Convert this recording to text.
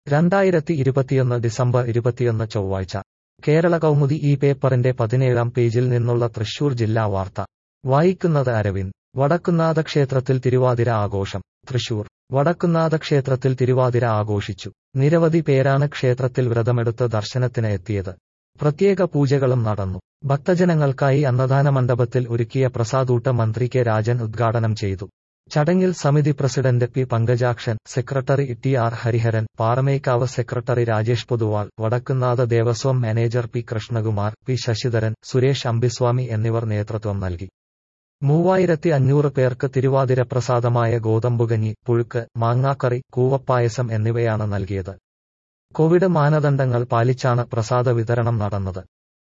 രണ്ടായിരത്തി ഇരുപത്തിയൊന്ന് ഡിസംബർ ഇരുപത്തിയൊന്ന് ചൊവ്വാഴ്ച കേരള കൗമുദി ഈ പേപ്പറിന്റെ പതിനേഴാം പേജിൽ നിന്നുള്ള തൃശൂർ ജില്ലാ വാർത്ത വായിക്കുന്നത് അരവിന്ദ് വടക്കുന്നാഥ ക്ഷേത്രത്തിൽ തിരുവാതിര ആഘോഷം തൃശൂർ വടക്കുന്നാഥ ക്ഷേത്രത്തിൽ തിരുവാതിര ആഘോഷിച്ചു നിരവധി പേരാണ് ക്ഷേത്രത്തിൽ വ്രതമെടുത്ത് ദർശനത്തിന് എത്തിയത് പ്രത്യേക പൂജകളും നടന്നു ഭക്തജനങ്ങൾക്കായി അന്നദാന മണ്ഡപത്തിൽ ഒരുക്കിയ പ്രസാദൂട്ട് മന്ത്രി കെ രാജൻ ഉദ്ഘാടനം ചെയ്തു ചടങ്ങിൽ സമിതി president P Pankajakshan secretary T R Hariharan Paramekkavu secretary Rajesh Poduval Vadakkunnatha Devaswom manager P Krishnakumar P Sasidharan Suresh Ambiswamy എന്നിവർ നേതൃത്വം നൽകി മൂവായിരത്തി അഞ്ഞൂറ് പേർക്ക് തിരുവാതിര പ്രസാദമായ ഗോതമ്പുകഞ്ഞി പുഴുക്ക് മാങ്ങാക്കറി കൂവപ്പായസം എന്നിവയാണ് നൽകിയത് കോവിഡ് മാനദണ്ഡങ്ങൾ പാലിച്ചാണ് പ്രസാദ വിതരണം നടന്നത്